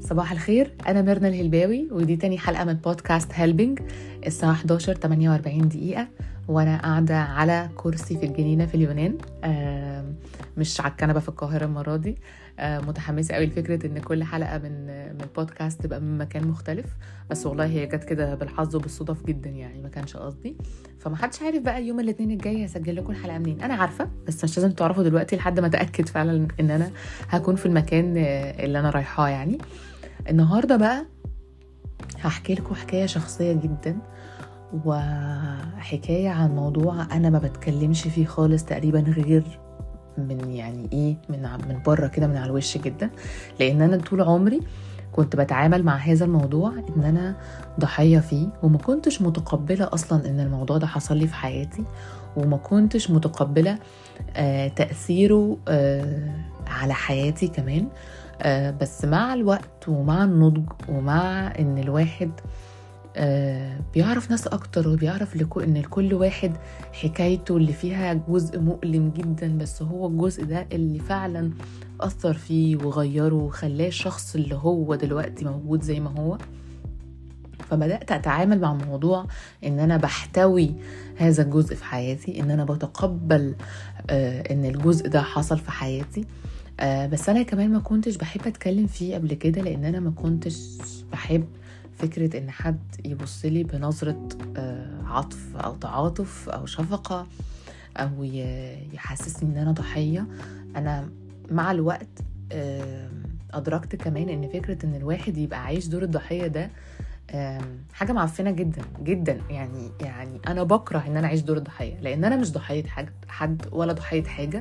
صباح الخير أنا ميرنا الهلباوي ودي تاني حلقة من بودكاست هيلبينج الساعة 11 48 دقيقة وأنا قاعدة على كرسي في الجنينة في اليونان آه، مش على الكنبة في القاهرة المرة دي آه، متحمسة قوي لفكرة إن كل حلقة من من بودكاست تبقى من مكان مختلف بس والله هي جت كده بالحظ وبالصدف جدا يعني ما كانش قصدي فما حدش عارف بقى يوم الاثنين الجاي هسجل لكم الحلقة منين أنا عارفة بس مش لازم تعرفوا دلوقتي لحد ما أتأكد فعلا إن أنا هكون في المكان آه، اللي أنا رايحاه يعني النهارده بقى هحكي لكم حكايه شخصيه جدا وحكايه عن موضوع انا ما بتكلمش فيه خالص تقريبا غير من يعني ايه من ع- من بره كده من على الوش جدا لان انا طول عمري كنت بتعامل مع هذا الموضوع ان انا ضحيه فيه وما كنتش متقبله اصلا ان الموضوع ده حصل لي في حياتي وما كنتش متقبله آه تاثيره آه على حياتي كمان آه، بس مع الوقت ومع النضج ومع ان الواحد آه، بيعرف ناس اكتر وبيعرف لكو ان لكل واحد حكايته اللي فيها جزء مؤلم جدا بس هو الجزء ده اللي فعلا اثر فيه وغيره وخلاه الشخص اللي هو دلوقتي موجود زي ما هو فبدات اتعامل مع موضوع ان انا بحتوي هذا الجزء في حياتي ان انا بتقبل آه، ان الجزء ده حصل في حياتي آه بس انا كمان ما كنتش بحب اتكلم فيه قبل كده لان انا ما كنتش بحب فكرة ان حد يبص لي بنظرة آه عطف او تعاطف او شفقة او ي- يحسسني ان انا ضحية انا مع الوقت آه ادركت كمان ان فكرة ان الواحد يبقى عايش دور الضحية ده آم، حاجة معفنة جدا جدا يعني يعني انا بكره ان انا اعيش دور الضحية لان انا مش ضحية حاجة حد ولا ضحية حاجة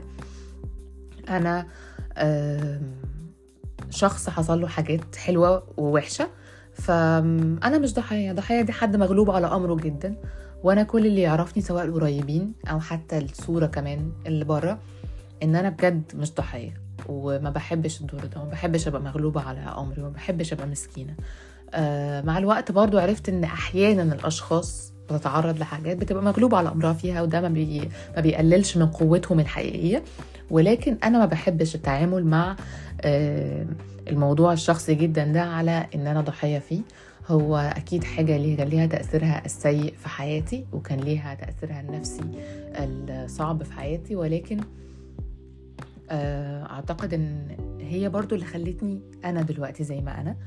انا آم، شخص حصل له حاجات حلوه ووحشه فانا مش ضحيه ضحيه دي حد مغلوب على امره جدا وانا كل اللي يعرفني سواء القريبين او حتى الصوره كمان اللي بره ان انا بجد مش ضحيه وما بحبش الدور ده وما بحبش ابقى مغلوبه على امري وما بحبش ابقى مسكينه آه، مع الوقت برضو عرفت ان احيانا الاشخاص بتتعرض لحاجات بتبقى مغلوبه على امرها فيها وده ما, بي... ما بيقللش من قوتهم الحقيقيه ولكن انا ما بحبش التعامل مع آه، الموضوع الشخصي جدا ده على ان انا ضحيه فيه هو اكيد حاجه ليه كان ليها تاثيرها السيء في حياتي وكان ليها تاثيرها النفسي الصعب في حياتي ولكن آه، اعتقد ان هي برضو اللي خلتني انا دلوقتي زي ما انا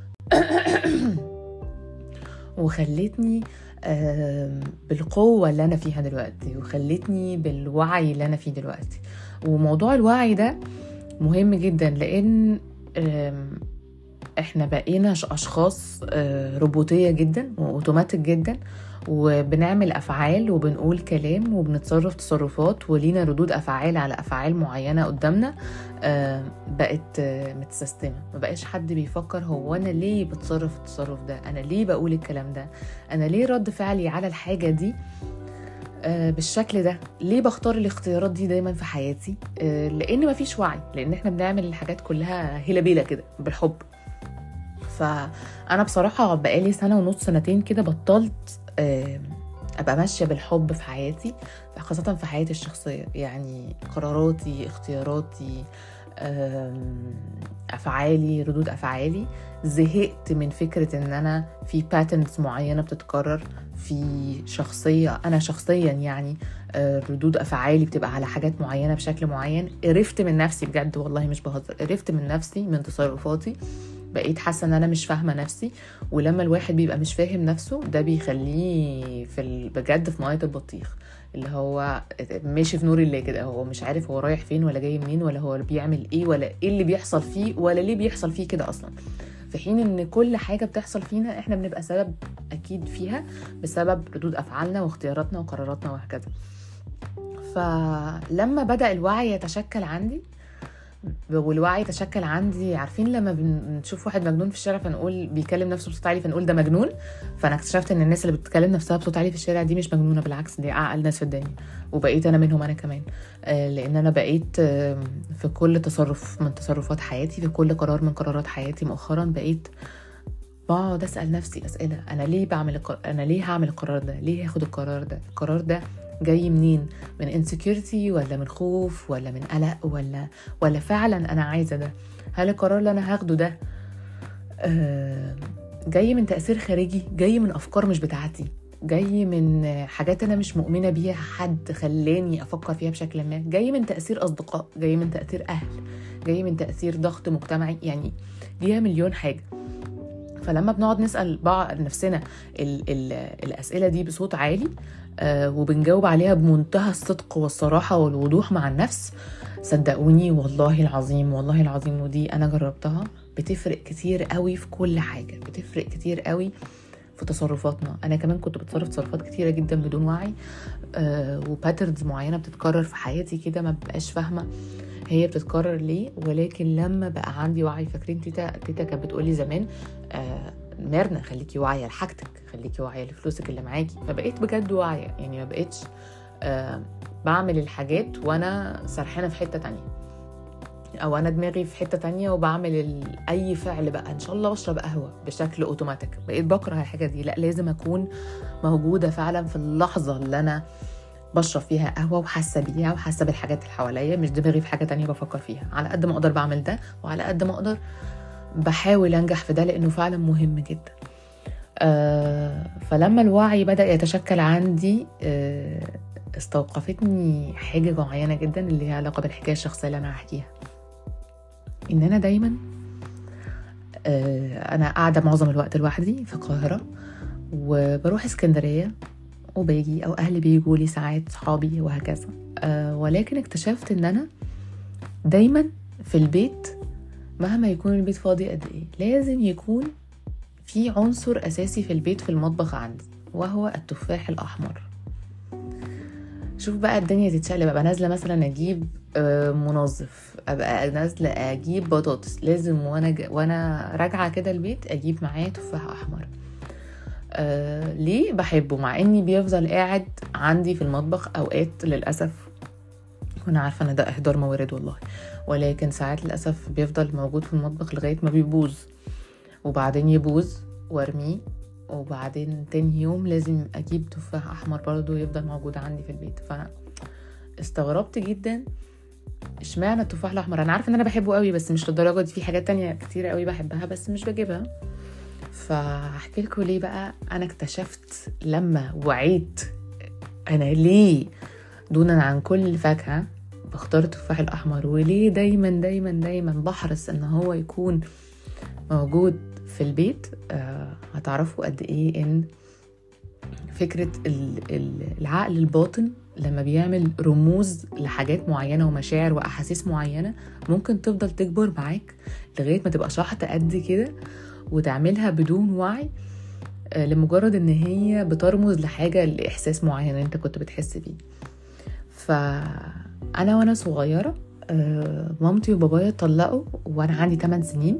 وخلتني آم، بالقوة اللي أنا فيها دلوقتي وخلتني بالوعي اللي أنا فيه دلوقتي وموضوع الوعي ده مهم جدا لأن آم، احنا بقينا ش- أشخاص آه، روبوتية جدا وأوتوماتيك جدا وبنعمل أفعال وبنقول كلام وبنتصرف تصرفات ولينا ردود أفعال على أفعال معينة قدامنا آه، بقت آه، متسيستمة ما بقاش حد بيفكر هو أنا ليه بتصرف التصرف ده أنا ليه بقول الكلام ده انا ليه رد فعلي على الحاجه دي آه، بالشكل ده ليه بختار الاختيارات دي دايما في حياتي آه، لان مفيش وعي لان احنا بنعمل الحاجات كلها هلبيله كده بالحب فانا بصراحه بقالي سنه ونص سنتين كده بطلت آه، ابقى ماشيه بالحب في حياتي خاصه في حياتي الشخصيه يعني قراراتي اختياراتي آم، افعالي ردود افعالي زهقت من فكره ان انا في باترنز معينه بتتكرر في شخصيه انا شخصيا يعني آه، ردود افعالي بتبقى على حاجات معينه بشكل معين قرفت من نفسي بجد والله مش بهزر قرفت من نفسي من تصرفاتي بقيت حاسه ان انا مش فاهمه نفسي ولما الواحد بيبقى مش فاهم نفسه ده بيخليه في ال- بجد في ميه البطيخ اللي هو ماشي في نور الله كده هو مش عارف هو رايح فين ولا جاي منين ولا هو بيعمل ايه ولا ايه اللي بيحصل فيه ولا ليه بيحصل فيه كده اصلا في حين ان كل حاجه بتحصل فينا احنا بنبقى سبب اكيد فيها بسبب ردود افعالنا واختياراتنا وقراراتنا وهكذا فلما بدا الوعي يتشكل عندي والوعي يتشكل عندي عارفين لما بنشوف واحد مجنون في الشارع فنقول بيكلم نفسه بصوت عالي فنقول ده مجنون فانا اكتشفت ان الناس اللي بتكلم نفسها بصوت عالي في الشارع دي مش مجنونه بالعكس دي اعقل ناس في الدنيا وبقيت انا منهم انا كمان آه، لان انا بقيت آم، في كل تصرف من تصرفات حياتي في كل قرار من قرارات حياتي مؤخرا بقيت بقعد اسال نفسي اسئله انا ليه بعمل القرار انا ليه هعمل القرار ده ليه هاخد القرار ده القرار ده جاي منين من انسكيورتي ولا من خوف ولا من قلق ولا ولا فعلا انا عايزه ده هل القرار اللي انا هاخده ده آه، جاي من تاثير خارجي جاي من افكار مش بتاعتي جاي من حاجات انا مش مؤمنه بيها حد خلاني افكر فيها بشكل ما جاي من تاثير اصدقاء جاي من تاثير اهل جاي من تاثير ضغط مجتمعي يعني ليها مليون حاجه فلما بنقعد نسال بعض نفسنا ال ال الاسئله دي بصوت عالي آه وبنجاوب عليها بمنتهى الصدق والصراحه والوضوح مع النفس صدقوني والله العظيم والله العظيم ودي انا جربتها بتفرق كتير قوي في كل حاجه بتفرق كتير قوي في تصرفاتنا انا كمان كنت بتصرف تصرفات كتيره جدا بدون وعي آه وباترنز معينه بتتكرر في حياتي كده ما ببقاش فاهمه هي بتتكرر ليه ولكن لما بقى عندي وعي فاكرين تيتا تيتا كانت بتقولي زمان آه ميرنا خليكي واعيه لحاجتك خليكي واعيه لفلوسك اللي معاكي فبقيت بجد واعيه يعني ما بقتش آه بعمل الحاجات وانا سرحانه في حته تانية او انا دماغي في حته تانية وبعمل ال... اي فعل بقى ان شاء الله بشرب قهوه بشكل اوتوماتيك بقيت بكره الحاجه دي لا لازم اكون موجوده فعلا في اللحظه اللي انا بشرب فيها قهوه وحاسه بيها وحاسه بالحاجات اللي حواليا مش دماغي في حاجه تانية بفكر فيها على قد ما اقدر بعمل ده وعلى قد ما اقدر بحاول انجح في ده لانه فعلا مهم جدا آه فلما الوعي بدا يتشكل عندي آه استوقفتني حاجه معينه جدا اللي هي علاقه بالحكايه الشخصيه اللي انا هحكيها ان انا دايما آه انا قاعده معظم الوقت لوحدي في القاهره وبروح اسكندريه وباجي او اهلي بيجوا لي ساعات صحابي وهكذا أه ولكن اكتشفت ان انا دايما في البيت مهما يكون البيت فاضي قد ايه لازم يكون في عنصر اساسي في البيت في المطبخ عندي وهو التفاح الاحمر شوف بقى الدنيا تتشقلب ابقى نازله مثلا اجيب أه منظف ابقى نازله اجيب بطاطس لازم وانا ج... وانا راجعه كده البيت اجيب معايا تفاح احمر آه ليه بحبه مع اني بيفضل قاعد عندي في المطبخ اوقات للاسف وانا عارفه ان ده اهدار موارد والله ولكن ساعات للاسف بيفضل موجود في المطبخ لغايه ما بيبوظ وبعدين يبوظ وارميه وبعدين تاني يوم لازم اجيب تفاح احمر برضه يفضل موجود عندي في البيت فانا استغربت جدا اشمعنى التفاح الاحمر انا عارفه ان انا بحبه قوي بس مش للدرجه دي في حاجات تانية كتير قوي بحبها بس مش بجيبها فاحكي لكم ليه بقى انا اكتشفت لما وعيت انا ليه دونا عن كل فاكهه بختار التفاح الاحمر وليه دايما دايما دايما بحرص ان هو يكون موجود في البيت آه هتعرفوا قد ايه ان فكرة العقل الباطن لما بيعمل رموز لحاجات معينة ومشاعر وأحاسيس معينة ممكن تفضل تكبر معاك لغاية ما تبقى شحطة قد كده وتعملها بدون وعي لمجرد ان هي بترمز لحاجه لاحساس معين انت كنت بتحس بيه فانا وانا صغيره مامتي وبابايا اتطلقوا وانا عندي 8 سنين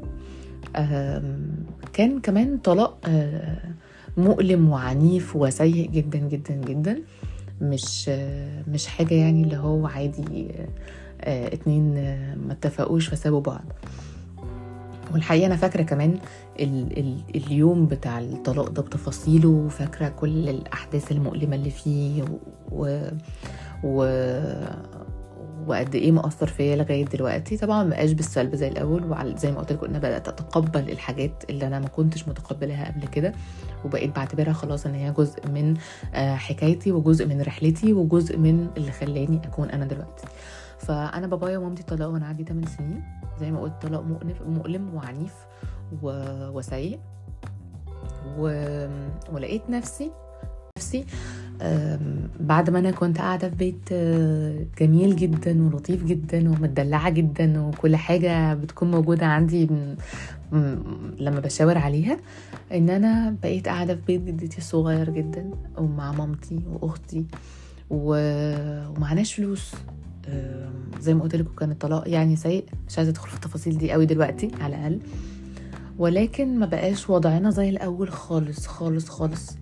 كان كمان طلاق مؤلم وعنيف وسيء جدا جدا جدا مش مش حاجه يعني اللي هو عادي اتنين ما اتفقوش فسابوا بعض والحقيقه انا فاكره كمان ال ال اليوم بتاع الطلاق ده بتفاصيله وفاكره كل الاحداث المؤلمه اللي فيه و, و... وقد ايه مأثر فيا لغايه دلوقتي طبعا ما بقاش بالسلب زي الاول وزي ما قلت لكم انا بدات اتقبل الحاجات اللي انا ما كنتش متقبلها قبل كده وبقيت بعتبرها خلاص ان هي جزء من حكايتي وجزء من رحلتي وجزء من اللي خلاني اكون انا دلوقتي فانا بابايا ومامتي طلقوا وانا عندي 8 سنين زي ما قلت طلاق مؤلم وعنيف و... وسيء و... ولقيت نفسي نفسي بعد ما انا كنت قاعده في بيت جميل جدا ولطيف جدا ومتدلعه جدا وكل حاجه بتكون موجوده عندي لما بشاور عليها ان انا بقيت قاعده في بيت جدتي الصغير جدا ومع مامتي واختي و... ومعناش فلوس زي ما قلت لكم كان الطلاق يعني سيء مش عايزه ادخل في التفاصيل دي قوي دلوقتي على الاقل ولكن ما بقاش وضعنا زي الاول خالص خالص خالص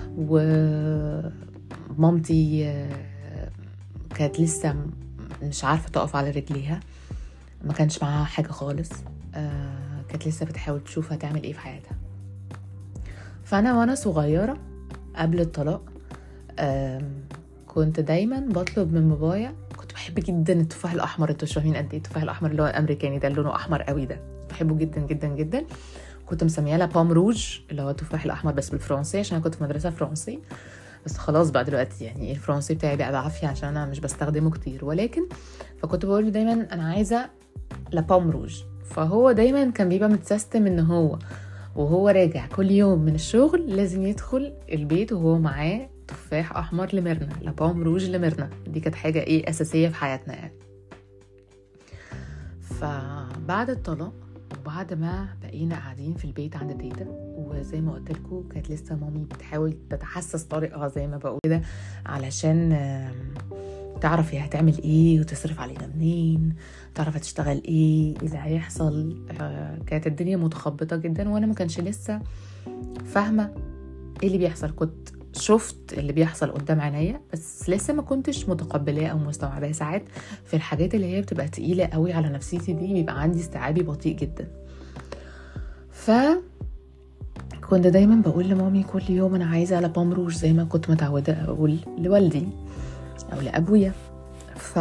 ومامتي كانت لسه مش عارفه تقف على رجليها ما كانش معاها حاجه خالص كانت لسه بتحاول تشوف هتعمل ايه في حياتها فانا وانا صغيره قبل الطلاق كنت دايما بطلب من بابايا كنت بحب جدا التفاح الاحمر انتوا مش فاهمين قد ايه التفاح الاحمر اللي هو الامريكاني ده اللي لونه احمر قوي ده بحبه جدا جدا جدا كنت مسمياه لا بوم روج اللي هو التفاح الاحمر بس بالفرنسي عشان انا كنت في مدرسه فرنسي بس خلاص بقى دلوقتي يعني الفرنسي بتاعي بقى بعافيه عشان انا مش بستخدمه كتير ولكن فكنت بقول له دايما انا عايزه لا بوم روج فهو دايما كان بيبقى متسيستم ان هو وهو راجع كل يوم من الشغل لازم يدخل البيت وهو معاه تفاح احمر لميرنا لا بوم روج لميرنا دي كانت حاجه ايه اساسيه في حياتنا يعني فبعد الطلاق وبعد ما بقينا قاعدين في البيت عند تيتا وزي ما قلت لكم كانت لسه مامي بتحاول تتحسس طريقها زي ما بقول كده علشان آم، تعرف هي هتعمل ايه وتصرف علينا منين تعرف هتشتغل ايه إيه اللي هيحصل آه، كانت الدنيا متخبطه جدا وانا ما كانش لسه فاهمه ايه اللي بيحصل كنت شفت اللي بيحصل قدام عينيا بس لسه ما كنتش متقبلاه او مستوعباه ساعات في الحاجات اللي هي بتبقى تقيله قوي على نفسيتي دي بيبقى عندي استيعابي بطيء جدا ف كنت دايما بقول لمامي كل يوم انا عايزه على بوم روج زي ما كنت متعوده اقول لوالدي او لابويا ف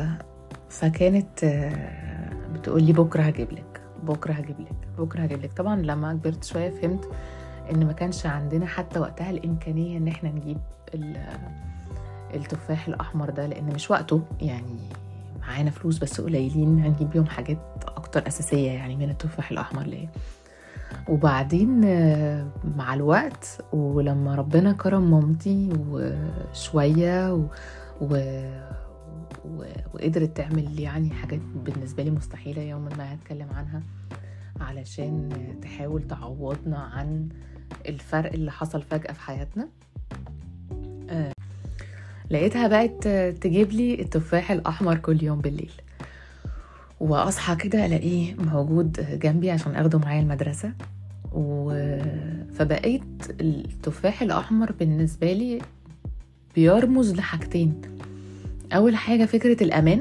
فكانت آه، بتقول لي بكره هجيب لك بكره هجيب لك بكره هجيب لك طبعا لما كبرت شويه فهمت ان ما كانش عندنا حتى وقتها الامكانيه ان احنا نجيب ال- التفاح الاحمر ده لان مش وقته يعني معانا فلوس بس قليلين هنجيب بيهم حاجات اكتر اساسيه يعني من التفاح الاحمر ليه وبعدين آه، مع الوقت ولما ربنا كرم مامتي وشويه و... و... و... وقدرت تعمل لي يعني حاجات بالنسبه لي مستحيله يوما ما هتكلم عنها علشان تحاول تعوضنا عن الفرق اللي حصل فجأة في حياتنا آه، لقيتها بقت تجيب لي التفاح الأحمر كل يوم بالليل وأصحى كده ألاقيه موجود جنبي عشان أخده معايا المدرسة و... فبقيت التفاح الأحمر بالنسبة لي بيرمز لحاجتين أول حاجة فكرة الأمان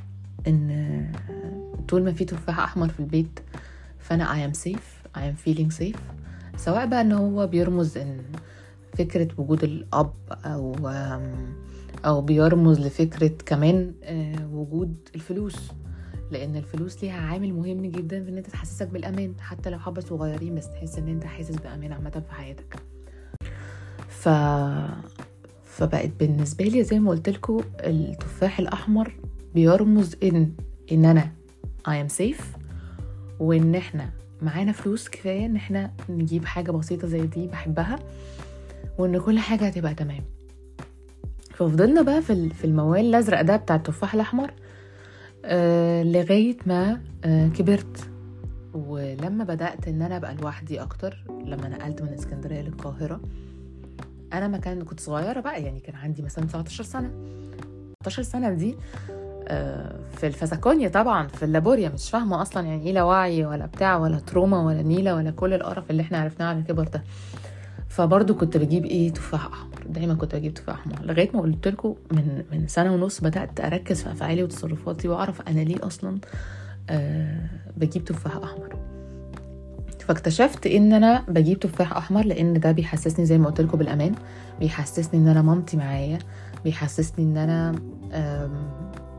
إن طول ما في تفاح أحمر في البيت فأنا I am safe I am feeling safe سواء بقى إن هو بيرمز إن فكرة وجود الأب أو أو بيرمز لفكرة كمان آه، وجود الفلوس لأن الفلوس ليها عامل مهم جدا في إن أنت تحسسك بالأمان حتى لو حبة صغيرين بس تحس إن أنت حاسس بأمان عامة في حياتك ف فبقت بالنسبة لي زي ما قلت لكم التفاح الأحمر بيرمز إن إن أنا I am safe وإن إحنا معانا فلوس كفاية إن إحنا نجيب حاجة بسيطة زي دي بحبها وإن كل حاجة هتبقى تمام ففضلنا بقى في ال- في الموال الأزرق ده بتاع التفاح الأحمر آه لغاية ما آه كبرت ولما بدأت إن أنا أبقى لوحدي أكتر لما نقلت من اسكندرية للقاهرة أنا ما كان كنت صغيرة بقى يعني كان عندي مثلا 19 سنة 19 سنة دي آه، في الفسكونيا طبعا في اللابوريا مش فاهمة أصلا يعني إيه لا وعي ولا بتاع ولا تروما ولا نيلة ولا كل القرف اللي احنا عرفناه على الكبر ده فبرضه كنت بجيب ايه تفاح احمر دايما كنت بجيب تفاح احمر لغايه ما قلت لكم من من سنه ونص بدات اركز في افعالي وتصرفاتي واعرف انا ليه اصلا آه بجيب تفاح احمر فاكتشفت ان انا بجيب تفاح احمر لان ده بيحسسني زي ما قلت لكم بالامان بيحسسني ان انا مامتي معايا بيحسسني ان انا آم،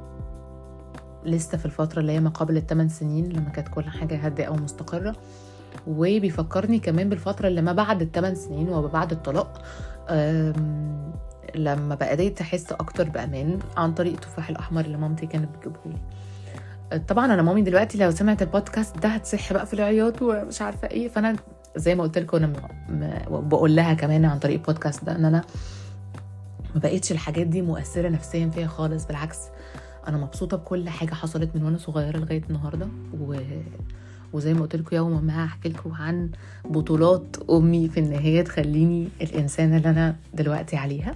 لسه في الفترة اللي هي ما قبل الثمان سنين لما كانت كل حاجة هادئة ومستقرة وبيفكرني كمان بالفترة اللي ما بعد الثمان سنين وبعد الطلاق آم، لما بدأت أحس أكتر بأمان عن طريق التفاح الأحمر اللي مامتي كانت بتجيبهولي طبعا انا مامي دلوقتي لو سمعت البودكاست ده هتصح بقى في العياط ومش عارفه ايه فانا زي ما قلت لكم انا م- م- بقول لها كمان عن طريق البودكاست ده ان انا ما بقتش الحاجات دي مؤثره نفسيا فيا خالص بالعكس انا مبسوطه بكل حاجه حصلت من وانا صغيره لغايه النهارده و... وزي ما قلت لكم يوما ما هحكي لكم عن بطولات امي في ان هي تخليني الانسانه اللي انا دلوقتي عليها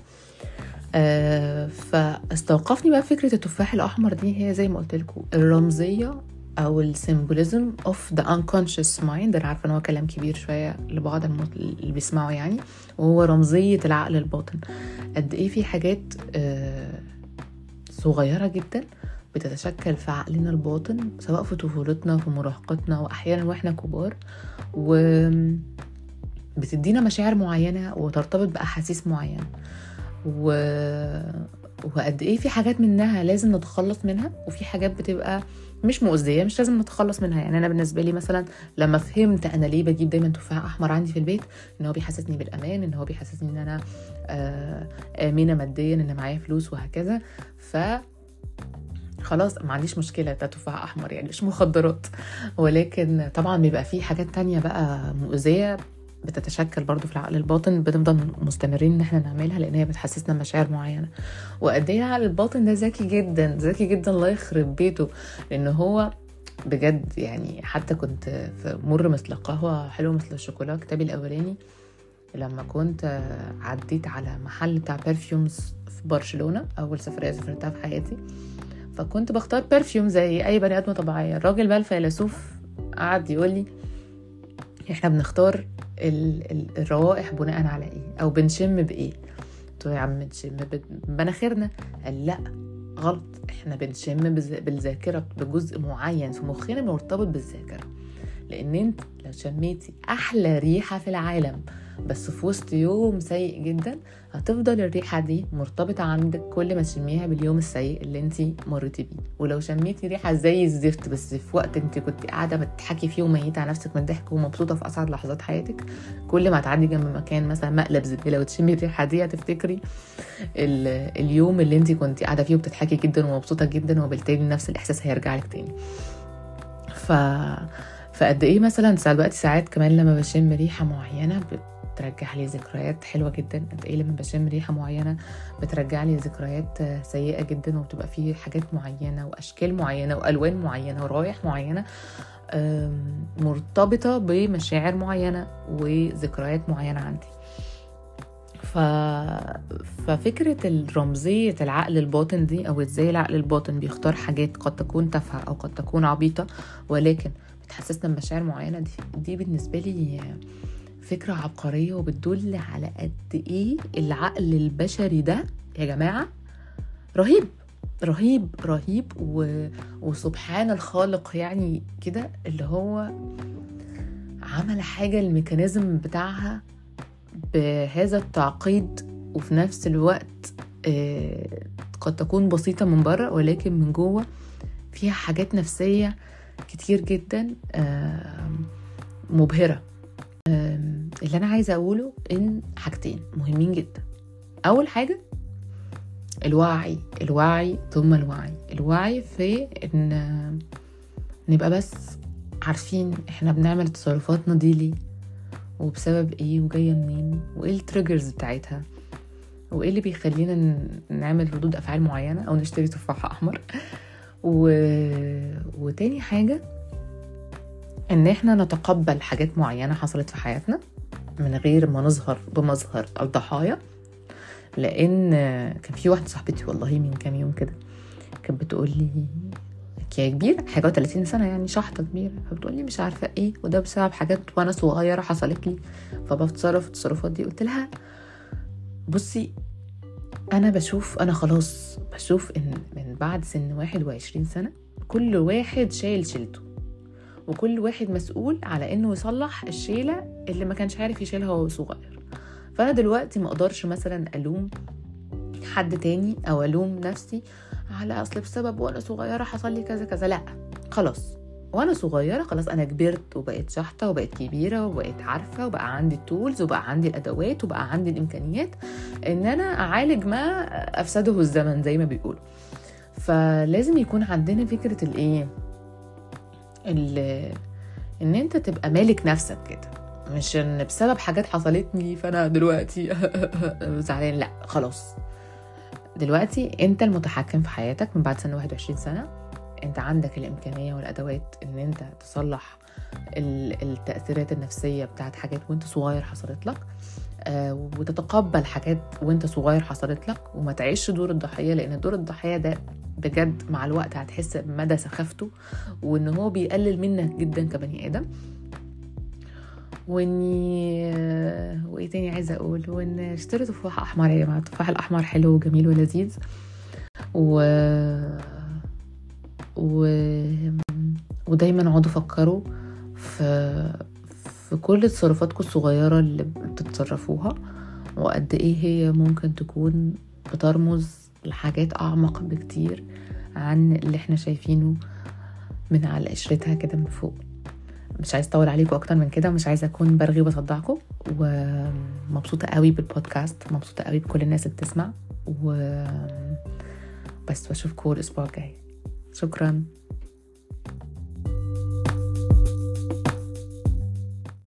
آه، فاستوقفني بقى فكره التفاح الاحمر دي هي زي ما قلت لكم الرمزيه او السيمبوليزم اوف ذا unconscious mind انا عارفه ان هو كلام كبير شويه لبعض الم- اللي بيسمعوا يعني وهو رمزيه العقل الباطن قد ايه في حاجات آه، صغيره جدا بتتشكل في عقلنا الباطن سواء في طفولتنا في مراهقتنا واحيانا واحنا كبار و بتدينا مشاعر معينه وترتبط باحاسيس معينه و... وقد ايه في حاجات منها لازم نتخلص منها وفي حاجات بتبقى مش مؤذيه مش لازم نتخلص منها يعني انا بالنسبه لي مثلا لما فهمت انا ليه بجيب دايما تفاح احمر عندي في البيت ان هو بيحسسني بالامان ان هو بيحسسني ان انا آه، امنه ماديا ان معايا فلوس وهكذا ف خلاص ما عنديش مشكله ده تفاح احمر يعني مش مخدرات ولكن طبعا بيبقى في حاجات تانية بقى مؤذيه بتتشكل برضو في العقل الباطن بنفضل مستمرين ان احنا نعملها لان هي بتحسسنا بمشاعر معينه وقد ايه العقل الباطن ده ذكي جدا ذكي جدا الله يخرب بيته لان هو بجد يعني حتى كنت في مر مثل قهوه حلو مثل الشوكولا كتابي الاولاني لما كنت عديت على محل بتاع برفيومز في برشلونه اول سفريه سافرتها في حياتي فكنت بختار برفيوم زي اي بني ادم طبيعيه الراجل بقى الفيلسوف قعد يقول لي احنا بنختار ال- ال- الروائح بناء على ايه او بنشم بايه قلت له يا عم نشم بمناخيرنا قال لا غلط احنا بنشم بز- بالذاكره بجزء معين في مخنا مرتبط بالذاكره لان انت لو شميتي احلى ريحه في العالم بس في وسط يوم سيء جدا هتفضل الريحة دي مرتبطة عندك كل ما تشميها باليوم السيء اللي انت مريتي بيه ولو شميتي ريحة زي الزفت بس في وقت انت كنت قاعدة بتضحكي فيه وميتة على نفسك من الضحك ومبسوطة في أسعد لحظات حياتك كل ما تعدي جنب مكان مثلا مقلب زبالة وتشمي الريحة دي هتفتكري ال- اليوم اللي انت كنت قاعدة فيه وبتضحكي جدا ومبسوطة جدا وبالتالي نفس الإحساس هيرجع لك تاني ف فقد ايه مثلا ساعات دلوقتي ساعات كمان لما بشم ريحه معينه بترجع لي ذكريات حلوه جدا قد ايه لما بشم ريحه معينه بترجع لي ذكريات سيئه جدا وبتبقى فيه حاجات معينه واشكال معينه والوان معينه ورايح معينه أم، مرتبطه بمشاعر معينه وذكريات معينه عندي ف... ففكرة الرمزية العقل الباطن دي أو إزاي العقل الباطن بيختار حاجات قد تكون تافهة أو قد تكون عبيطة ولكن بتحسسنا بمشاعر معينة دي دي بالنسبة لي فكرة عبقرية وبتدل على قد إيه العقل البشري ده يا جماعة رهيب رهيب رهيب و... وسبحان الخالق يعني كده اللي هو عمل حاجة الميكانيزم بتاعها بهذا التعقيد وفي نفس الوقت آه، قد تكون بسيطة من بره ولكن من جوه فيها حاجات نفسية كتير جدا آه، مبهرة آم، اللي أنا عايزة أقوله إن حاجتين مهمين جدا أول حاجة الوعي الوعي ثم الوعي الوعي في إن نبقى بس عارفين إحنا بنعمل تصرفاتنا دي ليه وبسبب ايه وجايه منين وايه التريجرز بتاعتها وايه اللي بيخلينا ن- نعمل ردود افعال معينه او نشتري تفاح احمر و... وتاني حاجه ان احنا نتقبل حاجات معينه حصلت في حياتنا من غير ما نظهر بمظهر الضحايا لان كان في واحده صاحبتي والله من كام يوم كده كانت بتقول لي هي كبيرة حاجة 30 سنة يعني شحطة كبيرة فبتقول لي مش عارفة ايه وده بسبب حاجات وانا صغيرة حصلت لي فبتصرف التصرفات دي قلت لها بصي انا بشوف انا خلاص بشوف ان من بعد سن 21 سنة كل واحد شايل شيلته وكل واحد مسؤول على انه يصلح الشيلة اللي ما كانش عارف يشيلها وهو صغير فانا دلوقتي ما اقدرش مثلا الوم حد تاني او الوم نفسي على اصل بسبب وانا صغيره حصل لي كذا كذا لا خلاص وانا صغيره خلاص انا كبرت وبقيت شحطه وبقيت كبيره وبقيت عارفه وبقى عندي التولز وبقى عندي الادوات وبقى عندي الامكانيات ان انا اعالج ما افسده الزمن زي ما بيقولوا فلازم يكون عندنا فكره الايه ال- ان انت تبقى مالك نفسك كده مش ان بسبب حاجات حصلت لي فانا دلوقتي زعلان لا خلاص دلوقتي انت المتحكم في حياتك من بعد سن 21 سنه انت عندك الامكانيه والادوات ان انت تصلح ال- التاثيرات النفسيه بتاعت حاجات وانت صغير حصلت لك آه، وتتقبل حاجات وانت صغير حصلت لك وما تعيش دور الضحيه لان دور الضحيه ده بجد مع الوقت هتحس بمدى سخافته وان هو بيقلل منك جدا كبني ادم واني آه، وايه تاني عايزه اقول وان اشتري تفاح احمر يا جماعه التفاح الاحمر حلو وجميل ولذيذ و و ودايما اقعدوا فكروا في في كل تصرفاتكم الصغيرة اللي بتتصرفوها وقد ايه هي ممكن تكون بترمز لحاجات اعمق بكتير عن اللي احنا شايفينه من على قشرتها كده من فوق مش عايز اطول عليكم اكتر من كده ومش عايزه اكون برغي وبصدعكم ومبسوطه قوي بالبودكاست مبسوطه قوي بكل الناس اللي بتسمع و بس بشوفكم الاسبوع الجاي شكرا